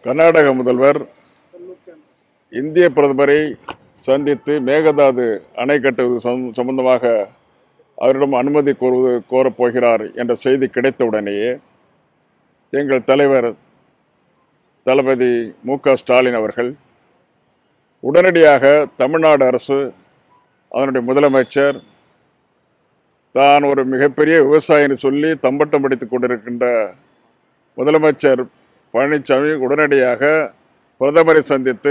கர்நாடக முதல்வர் இந்திய பிரதமரை சந்தித்து மேகதாது அணை கட்டுவது சம்- சம்பந்தமாக அவரிடம் அனுமதி கோருவது கோரப் போகிறார் என்ற செய்தி கிடைத்தவுடனேயே எங்கள் தலைவர் தளபதி மு க ஸ்டாலின் அவர்கள் உடனடியாக தமிழ்நாடு அரசு அதனுடைய முதலமைச்சர் தான் ஒரு மிகப்பெரிய விவசாயின்னு சொல்லி தம்பட்டம் படித்துக் கொண்டிருக்கின்ற முதலமைச்சர் பழனிசாமி உடனடியாக பிரதமரை சந்தித்து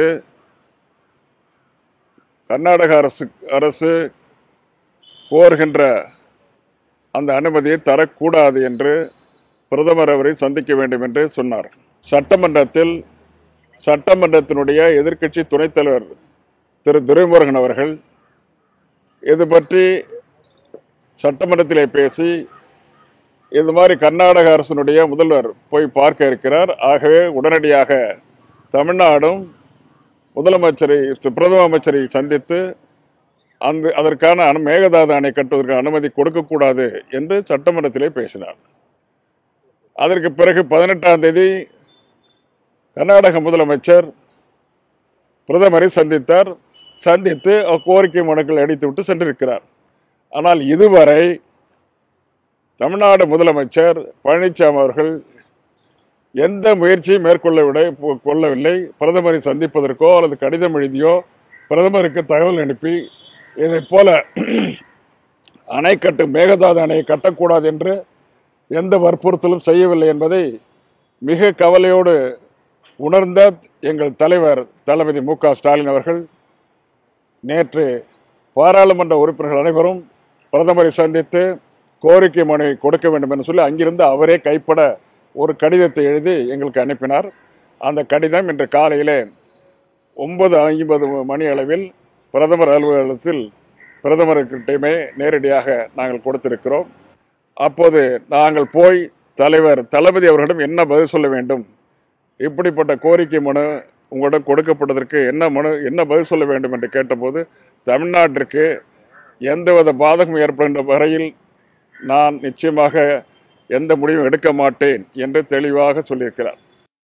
கர்நாடக அரசு அரசு கோருகின்ற அந்த அனுமதியை தரக்கூடாது என்று பிரதமர் அவரை சந்திக்க வேண்டும் என்று சொன்னார் சட்டமன்றத்தில் சட்டமன்றத்தினுடைய எதிர்க்கட்சி துணைத் தலைவர் திரு துரைமுருகன் அவர்கள் இது பற்றி சட்டமன்றத்திலே பேசி இது மாதிரி கர்நாடக அரசினுடைய முதல்வர் போய் பார்க்க இருக்கிறார் ஆகவே உடனடியாக தமிழ்நாடும் முதலமைச்சரை பிரதம அமைச்சரை சந்தித்து அந்த அதற்கான அனு மேகதாது அணை கட்டுவதற்கு அனுமதி கொடுக்கக்கூடாது என்று சட்டமன்றத்திலே பேசினார் அதற்கு பிறகு பதினெட்டாம் தேதி கர்நாடக முதலமைச்சர் பிரதமரை சந்தித்தார் சந்தித்து கோரிக்கை மனுக்கள் அடித்துவிட்டு சென்றிருக்கிறார் ஆனால் இதுவரை தமிழ்நாடு முதலமைச்சர் பழனிசாமி அவர்கள் எந்த முயற்சியும் மேற்கொள்ளவிட கொள்ளவில்லை பிரதமரை சந்திப்பதற்கோ அல்லது கடிதம் எழுதியோ பிரதமருக்கு தகவல் அனுப்பி இதைப் போல அணை கட்டு மேகதாது அணையை கட்டக்கூடாது என்று எந்த வற்புறுத்தலும் செய்யவில்லை என்பதை மிக கவலையோடு உணர்ந்த எங்கள் தலைவர் தளபதி மு க ஸ்டாலின் அவர்கள் நேற்று பாராளுமன்ற உறுப்பினர்கள் அனைவரும் பிரதமரை சந்தித்து கோரிக்கை மனுவை கொடுக்க வேண்டும் என்று சொல்லி அங்கிருந்து அவரே கைப்பட ஒரு கடிதத்தை எழுதி எங்களுக்கு அனுப்பினார் அந்த கடிதம் இன்று காலையிலே ஒன்பது ஐம்பது மணி அளவில் பிரதமர் அலுவலகத்தில் பிரதமருக்கிட்டயுமே நேரடியாக நாங்கள் கொடுத்திருக்கிறோம் அப்போது நாங்கள் போய் தலைவர் தளபதி அவர்களிடம் என்ன பதில் சொல்ல வேண்டும் இப்படிப்பட்ட கோரிக்கை மனு உங்களிடம் கொடுக்கப்பட்டதற்கு என்ன மனு என்ன பதில் சொல்ல வேண்டும் என்று கேட்டபோது தமிழ்நாட்டிற்கு எந்தவித பாதகம் ஏற்படுகின்ற வரையில் நான் நிச்சயமாக எந்த முடிவும் எடுக்க மாட்டேன் என்று தெளிவாக சொல்லியிருக்கிறார்